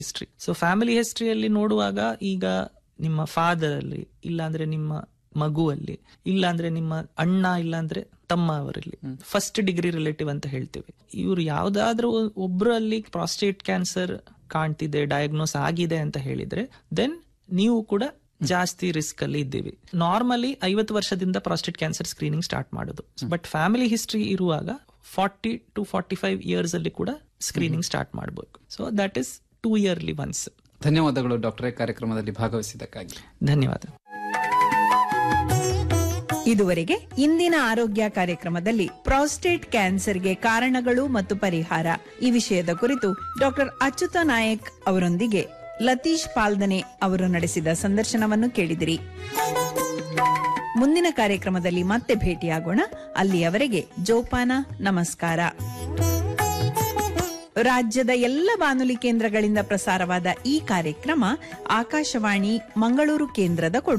history so family ಹಿಸ್ಟ್ರಿಯಲ್ಲಿ ನೋಡುವಾಗ ಈಗ ನಿಮ್ಮ ಫಾದರ್ ಅಲ್ಲಿ ಇಲ್ಲಾಂದ್ರೆ ನಿಮ್ಮ ಮಗುವಲ್ಲಿ ಇಲ್ಲಾಂದ್ರೆ ನಿಮ್ಮ ಅಣ್ಣ ಇಲ್ಲಾಂದ್ರೆ ತಮ್ಮ ಅವರಲ್ಲಿ ಫಸ್ಟ್ ಡಿಗ್ರಿ ರಿಲೇಟಿವ್ ಅಂತ ಹೇಳ್ತೀವಿ ಇವ್ರು ಯಾವ್ದಾದ್ರೂ ಒಬ್ರಲ್ಲಿ ಪ್ರಾಸ್ಟೇಟ್ ಕ್ಯಾನ್ಸರ್ ಕಾಣ್ತಿದೆ ಡಯಾಗ್ನೋಸ್ ಆಗಿದೆ ಅಂತ ಹೇಳಿದ್ರೆ ದೆನ್ ನೀವು ಕೂಡ ಜಾಸ್ತಿ ರಿಸ್ಕ್ ಅಲ್ಲಿ ಇದ್ದೀವಿ ನಾರ್ಮಲಿ ಐವತ್ತು ವರ್ಷದಿಂದ ಪ್ರಾಸ್ಟೇಟ್ ಕ್ಯಾನ್ಸರ್ ಸ್ಕ್ರೀನಿಂಗ್ ಸ್ಟಾರ್ಟ್ ಮಾಡೋದು ಬಟ್ ಫ್ಯಾಮಿಲಿ ಹಿಸ್ಟ್ರಿ ಇರುವಾಗ forty to forty five years ಅಲ್ಲಿ ಕೂಡ ಸ್ಕ್ರೀನಿಂಗ್ ಸ್ಟಾರ್ಟ್ ಮಾಡಬೇಕು so that is too early once ಧನ್ಯವಾದಗಳು ಡಾಕ್ಟರೇ ಕಾರ್ಯಕ್ರಮದಲ್ಲಿ ಭಾಗವಹಿಸಿದ್ದಕ್ಕಾಗಿ ಧನ್ಯವಾದ ಇದುವರೆಗೆ ಇಂದಿನ ಆರೋಗ್ಯ ಕಾರ್ಯಕ್ರಮದಲ್ಲಿ ಪ್ರಾಸ್ಟೇಟ್ ಕ್ಯಾನ್ಸರ್ಗೆ ಕಾರಣಗಳು ಮತ್ತು ಪರಿಹಾರ ಈ ವಿಷಯದ ಕುರಿತು ಡಾಕ್ಟರ್ ಅಚ್ಯುತ ನಾಯಕ್ ಅವರೊಂದಿಗೆ ಲತೀಶ್ ಪಾಲ್ದನೆ ಅವರು ನಡೆಸಿದ ಸಂದರ್ಶನವನ್ನು ಕೇಳಿದಿರಿ ಮುಂದಿನ ಕಾರ್ಯಕ್ರಮದಲ್ಲಿ ಮತ್ತೆ ಭೇಟಿಯಾಗೋಣ ಅಲ್ಲಿಯವರೆಗೆ ಜೋಪಾನ ನಮಸ್ಕಾರ ರಾಜ್ಯದ ಎಲ್ಲ ಬಾನುಲಿ ಕೇಂದ್ರಗಳಿಂದ ಪ್ರಸಾರವಾದ ಈ ಕಾರ್ಯಕ್ರಮ ಆಕಾಶವಾಣಿ ಮಂಗಳೂರು ಕೇಂದ್ರದ ಕೊಡುಗೆ